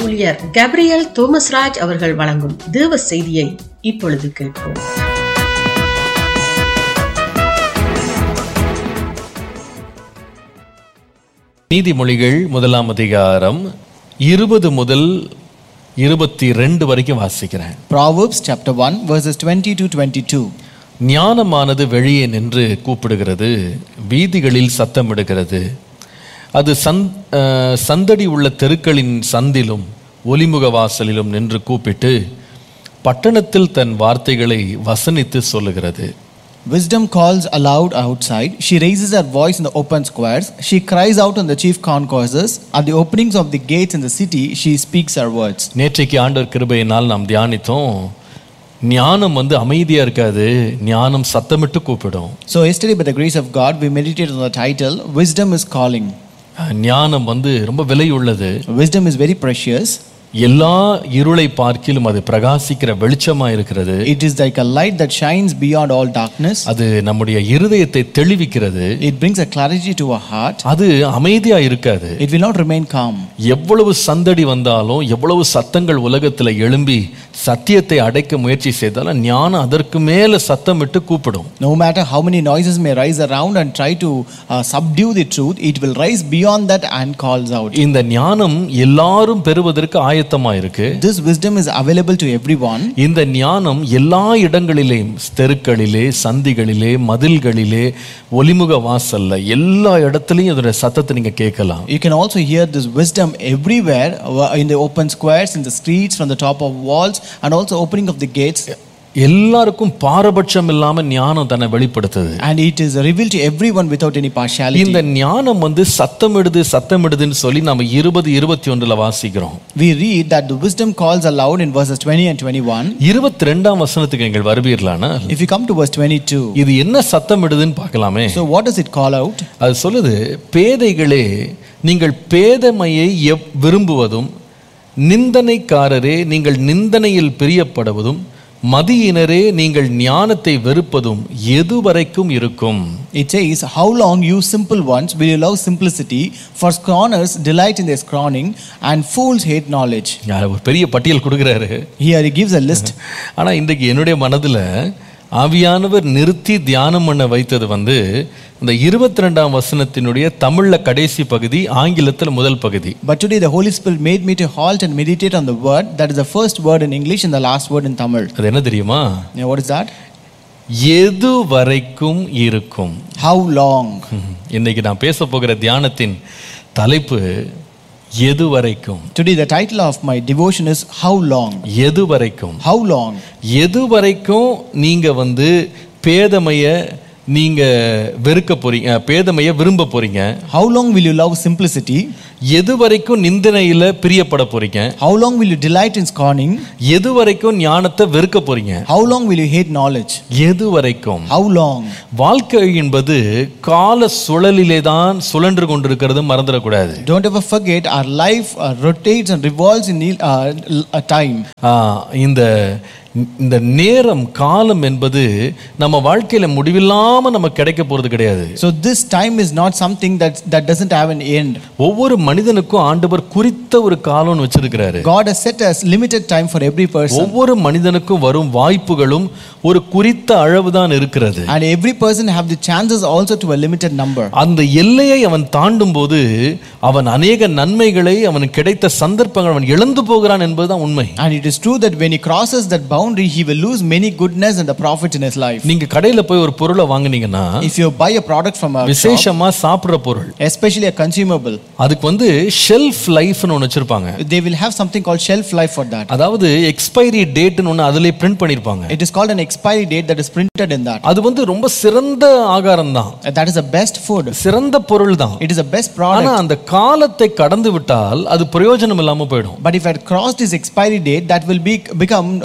ஊழியர் கேப்ரியல் தோமஸ்ராஜ் அவர்கள் வழங்கும் தேவ செய்தியை இப்பொழுது கேட்போம் நீதிமொழிகள் முதலாம் அதிகாரம் இருபது முதல் இருபத்தி ரெண்டு வரைக்கும் வாசிக்கிறேன் Proverbs chapter 1, verses 20 to 22. ஞானமானது வெளியே நின்று கூப்பிடுகிறது வீதிகளில் சத்தமிடுகிறது அது சந் அஹ், சந்தடி உள்ள தெருக்களின் சந்திலும் ஒலிமுக வாசலிலும் நின்று கூப்பிட்டு பட்டணத்தில் தன் வார்த்தைகளை வசனித்து சொல்லுகிறது Wisdom calls aloud outside. She raises her voice in the open squares. She cries out on the chief concourses. At the openings of the gates in the city, she speaks her words. நேற்றைக்கு ஆண்டவர் கிருபையினால் நாம் தியானித்தோம் ஞானம் வந்து அமைதியா இருக்காது ஞானம் சத்தமிட்டு கூப்பிடும் So, yesterday, by the grace of God, we meditated on the title Wisdom is Calling. அஹ், ஞானம் வந்து ரொம்ப விலை உள்ளது Wisdom is very precious. எல்லா இருளை பார்க்கிலும் அது பிரகாசிக்கிற வெளிச்சமா இருக்கிறது It is like a light that shines beyond all darkness. அது நம்முடைய இருதயத்தை தெளிவிக்கிறது It brings a clarity to our heart. அது அமைதியா இருக்காது It will not remain calm. எவ்வளவு சந்தடி வந்தாலும் எவ்வளவு சத்தங்கள் உலகத்துல எழும்பி சத்தியத்தை அடைக்க முயற்சி செய்தாலும் ஞானம் அதற்கு மேல சத்தமிட்டு கூப்பிடும் No matter how many noises may rise around and try to uh, subdue the truth, it will rise beyond that and calls out. இந்த ஞானம் எல்லாரும் பெறுவதற்கு ஆயத்தமா இருக்கு This wisdom is available to everyone. இந்த ஞானம் எல்லா இடங்களிலேயும் தெருக்களிலே சந்திகளிலே மதில்களிலே ஒலிமுக வாசல்ல எல்லா இடத்துலையும் இதோட சத்தத்தை நீங்க கேட்கலாம் You can also hear this wisdom everywhere uh, in the open squares, in the streets, from the top of walls, and also opening of the gates. எல்லாருக்கும் பாரபட்சம் இல்லாம ஞானம் தன்னை வெளிப்படுத்துது And it is revealed to everyone without any partiality. இந்த ஞானம் வந்து சத்தமிடுது சத்தமிடுதுன்னு சொல்லி நம்ம இருபது இருபத்தி ஒன்றுல வாசிக்கிறோம் We read that the wisdom calls aloud in verses 20 and 21. இருபத்தி ரெண்டாம் வசனத்துக்கு எங்கள் வருவீர்களானா If you come to verse 22, இது என்ன சத்தமிடுதுன்னு பார்க்கலாமே so what does it call out? அது சொல்லுது பேதைகளே நீங்கள் பேதமையை எவ் விரும்புவதும் நிந்தனைக்காரரே நீங்கள் நிந்தனையில் பிரியப்படுவதும் மதியினரே நீங்கள் ஞானத்தை வெறுப்பதும் எதுவரைக்கும் இருக்கும் It says, How long, you simple ones, will you love simplicity? For scorners delight in their scorning, and fools hate knowledge. யார் ஒரு பெரிய பட்டியல் கொடுக்குறாரு Here he gives a list. ஆனா இன்றைக்கு என்னுடைய மனதுல ஆவியானவர் நிறுத்தி தியானம் பண்ண வைத்தது வந்து இந்த இருபத்தி ரெண்டாம் வசனத்தினுடைய தமிழ்ல கடைசி பகுதி ஆங்கிலத்தில் முதல் பகுதி But today the Holy Spirit made me to halt and meditate on the word that is the first word in English and the last word in Tamil. அது என்ன தெரியுமா Now, what is that? எது வரைக்கும் இருக்கும் How long? ம். இன்னைக்கு நான் பேச போகிற தியானத்தின் தலைப்பு எது வரைக்கும் Today the title of my devotion is How long? எது வரைக்கும் How long? எது வரைக்கும் நீங்க வந்து பேதமைய நீங்க வெறுக்க போறீங்க பேதமைய விரும்ப போறீங்க How long will you love simplicity? எது வரைக்கும் நிந்தனையில பிரியப்பட போறீங்க How long will you delight in scorning? எது வரைக்கும் ஞானத்தை வெறுக்க போறீங்க How long will you hate knowledge? எது வரைக்கும் How long? வாழ்க்கை என்பது கால சுழலிலே தான் சுழன்று கொண்டிருக்கிறது மறந்துடக்கூடாது Don't ever forget our life uh, rotates and revolves in uh, a time. ஆ, இந்த இந்த நேரம் காலம் என்பது நம்ம வாழ்க்கையில முடிவில்லாம நமக்கு கிடைக்க போறது கிடையாது So this time is not something that that doesn't have an end. ஒவ்வொரு மனிதனுக்கும் ஆண்டவர் குறித்த ஒரு காலம்னு வச்சிருக்கிறாரு God has set a limited time for every person. ஒவ்வொரு மனிதனுக்கும் வரும் வாய்ப்புகளும் ஒரு குறித்த அளவுதான் இருக்கிறது And every person have the chances also to a limited number. அந்த எல்லையை அவன் தாண்டும் போது அவன் அநேக நன்மைகளை அவனுக்கு கிடைத்த சந்தர்ப்பங்கள் அவன் இழந்து போகிறான் என்பதுதான் உண்மை And it is true that when he crosses that boundary, he will lose many goodness and the profit in his life. நீங்க கடையில போய் ஒரு பொருளை வாங்குனீங்கன்னா If you buy a product from a shop, விசேஷமா சாப்பிடுற பொருள் especially a consumable, அதுக்கு வந்து ஷெல்ஃப் லைஃப்னு ஒன்று வச்சிருப்பாங்க they will have something called shelf life for that. அதாவது எக்ஸ்பைரி டேட்னு ஒன்று அதிலே பிரிண்ட் பண்ணியிருப்பாங்க It is called an expiry date that is printed in that. அது வந்து ரொம்ப சிறந்த ஆகாரம் தான் That is the best food. சிறந்த பொருள் தான் It is the best ஆனா product. அந்த காலத்தை கடந்து விட்டால் அது பிரயோஜனம் இல்லாம போயிடும் But if it crossed this expiry date, that will be become uh, that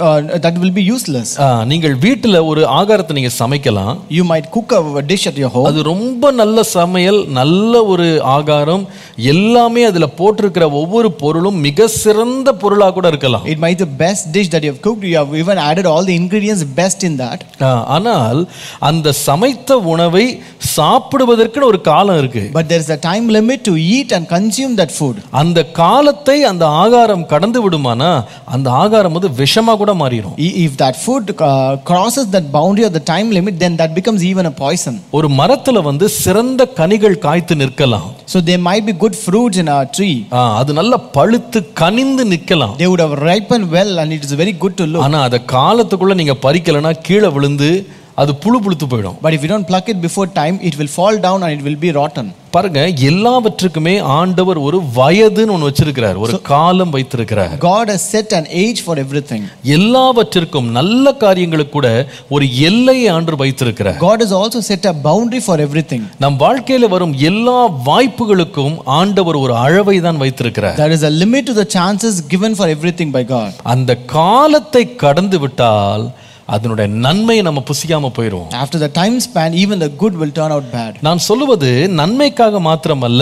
that will be useless. ஆ, நீங்கள் வீட்டுல ஒரு ஆகாரத்தை நீங்க சமைக்கலாம் You might cook a, a dish at your home. அது ரொம்ப நல்ல சமையல் நல்ல ஒரு ஆகாரம் எல்லாமே அதுல போட்டிருக்கிற ஒவ்வொரு பொருளும் மிக சிறந்த பொருளா கூட இருக்கலாம் It might be the best dish that you have cooked. You have even added all the ingredients best in that. ஆ, ஆனால் அந்த சமைத்த உணவை சாப்பிடுவதற்குன்னு ஒரு காலம் இருக்கு But there is a time limit to eat and consume that food. அந்த காலத்தை அந்த ஆகாரம் கடந்து விடுமானா அந்த ஆகாரம் வந்து விஷமா கூட மாறிடும் I- If that food uh, crosses that boundary of the time limit, then that becomes even a poison. ஒரு மரத்துல வந்து சிறந்த கனிகள் காய்த்து நிற்கலாம் So there might be good fruits in our tree. ஆ, அது நல்ல பழுத்து கனிந்து நிற்கலாம் They would have ripened well and it is very good to look. ஆனா அதை காலத்துக்குள்ள நீங்க பறிக்கலைன்னா கீழே விழுந்து அது புழு புழுத்து போயிடும் But if you don't pluck it before time, it will fall down and it will be rotten. பாருங்க எல்லாவற்றுக்குமே ஆண்டவர் ஒரு வயதுன்னு ஒன்று வச்சிருக்கிறார் ஒரு காலம் வைத்திருக்கிறார் God has set an age for everything. எல்லாவற்றிற்கும் நல்ல காரியங்களுக்கு கூட ஒரு எல்லையை ஆண்டு வைத்திருக்கிறார் God has also set a boundary for everything. நம் வாழ்க்கையில வரும் எல்லா வாய்ப்புகளுக்கும் ஆண்டவர் ஒரு அளவை தான் வைத்திருக்கிறார் There is a limit to the chances given for everything by God. அந்த காலத்தை கடந்து விட்டால் அதனுடைய நன்மையை நம்ம புசிக்காம போயிடுவோம் After the time span, even the good will turn out bad. நான் சொல்லுவது நன்மைக்காக மாத்திரமல்ல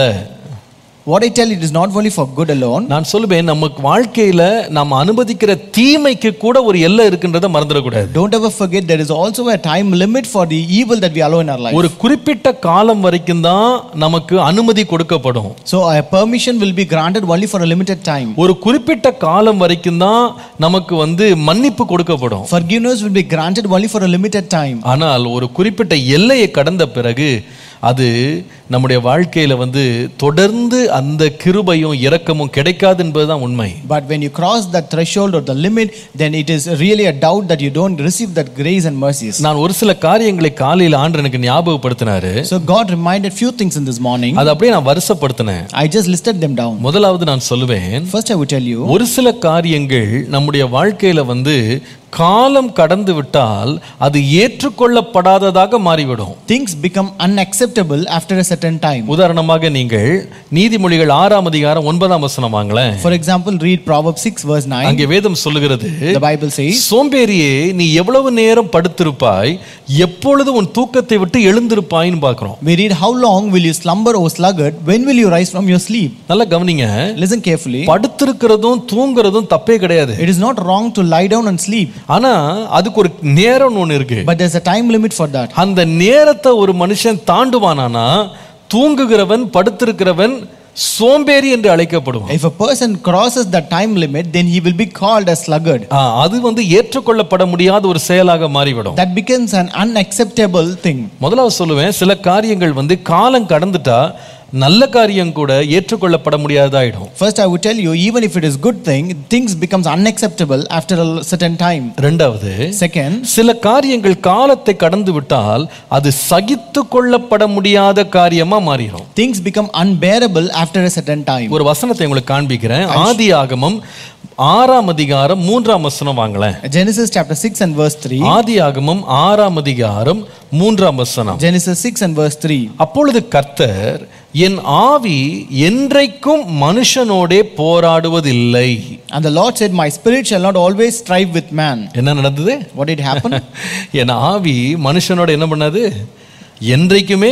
What I tell it is not only for good alone. நான் சொல்லுவேன் நமக்கு வாழ்க்கையில நாம் அனுமதிக்கிற தீமைக்கு கூட ஒரு எல்லை இருக்குன்றதை மறந்துடக்கூடாது Don't ever forget there is also a time limit for the evil that we allow in our life. ஒரு குறிப்பிட்ட காலம் வரைக்கும் தான் நமக்கு அனுமதி கொடுக்கப்படும் So a permission will be granted only for a limited time. ஒரு குறிப்பிட்ட காலம் வரைக்கும் தான் நமக்கு வந்து மன்னிப்பு கொடுக்கப்படும் Forgiveness will be granted only for a limited time. ஆனால் ஒரு குறிப்பிட்ட எல்லையை கடந்த பிறகு அது நம்முடைய வாழ்க்கையில வந்து தொடர்ந்து அந்த கிருபையும் இரக்கமும் கிடைக்காது என்பதுதான் உண்மை But when you cross that threshold or the limit, then it is really a doubt that you don't receive that grace and mercies. நான் ஒரு சில காரியங்களை காலையில் ஆண்டு எனக்கு ஞாபகப்படுத்தினாரு So God reminded few things in this morning. அதை அப்படியே நான் வருஷப்படுத்தினேன் I just listed them down. முதலாவது நான் சொல்லுவேன் First, I would tell you ஒரு சில காரியங்கள் நம்முடைய வாழ்க்கையில வந்து காலம் கடந்து விட்டால் அது ஏற்றுக்கொள்ளப்படாததாக மாறிவிடும் things become unacceptable after a certain time. உதாரணமாக நீங்கள் நீதிமொழிகள் ஆறாம் அதிகாரம் ஒன்பதாம் வசனம் வாங்களேன் For example, read Proverbs 6, verse 9. அங்கே வேதம் சொல்லுகிறது The Bible says, சோம்பேறியே நீ எவ்வளவு நேரம் படுத்திருப்பாய் எப்பொழுது உன் தூக்கத்தை விட்டு எழுந்திருப்பாய்ன்னு பார்க்கிறோம் We read, How long will you slumber, O sluggard? When will you rise from your sleep? நல்லா கவனிங்க Listen carefully. படுத்திருக்கிறதும் தூங்குறதும் தப்பே கிடையாது It is not wrong to lie down and sleep, ஆனா அதுக்கு ஒரு நேரம் ஒண்ணு இருக்கு but there's a time limit for that. அந்த நேரத்தை ஒரு மனுஷன் தாண்டுவானானா தூங்குகிறவன் படுத்திருக்கிறவன் சோம்பேறி என்று அழைக்கப்படுவான் If a person crosses the time limit, then he will be called a sluggard. ஆ, அது வந்து ஏற்றுக்கொள்ளப்பட முடியாத ஒரு செயலாக மாறிவிடும் That becomes an unacceptable thing. முதலாவது சொல்லுவேன் சில காரியங்கள் வந்து காலம் கடந்துட்டா நல்ல காரியம் கூட ஏற்றுக்கொள்ளப்பட முடியாதாயிடும் First, I would tell you, even if it is good thing, things becomes unacceptable after a certain time. ரெண்டாவது Second, சில காரியங்கள் காலத்தை கடந்து விட்டால் அது சகித்து கொள்ளப்பட முடியாத காரியமா மாறிடும் things become unbearable after a certain time. ஒரு வசனத்தை உங்களுக்கு காண்பிக்கிறேன் ஆதி ஆகமம் ஆறாம் அதிகாரம் மூன்றாம் வசனம் வாங்களேன் Genesis chapter 6 and verse 3. ஆதி ஆகமம் ஆறாம் அதிகாரம் மூன்றாம் வசனம் Genesis 6 and verse 3. அப்பொழுது கர்த்தர் என் ஆவி என்றைக்கும் மனுஷனோடே போராடுவதில்லை And the Lord said, My spirit shall not always strive with man. என்ன நடந்தது What did happen? என் ஆவி மனுஷனோட என்ன பண்ணாது என்றைக்குமே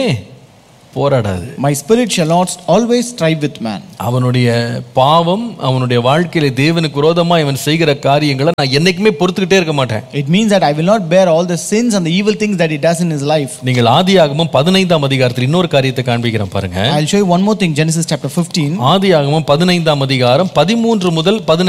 போராடாது My spirit shall not always strive with man. அவனுடைய பாவம் அவனுடைய வாழ்க்கையில தேவனுக்கு விரோதமா இவன் செய்கிற காரியங்களை நான் என்னைக்குமே பொறுத்துக்கிட்டே இருக்க மாட்டேன் It means that I will not bear all the sins and the evil things that he does in his life. நீங்கள் ஆதியாகமம் பதினைந்தாம் அதிகாரத்தில் இன்னொரு காரியத்தை காண்பிக்கிறேன் பாருங்க I'll show you one more thing Genesis chapter 15. ஆதியாகமம் பதினைந்தாம் அதிகாரம் பதிமூன்று முதல் பதினைந்து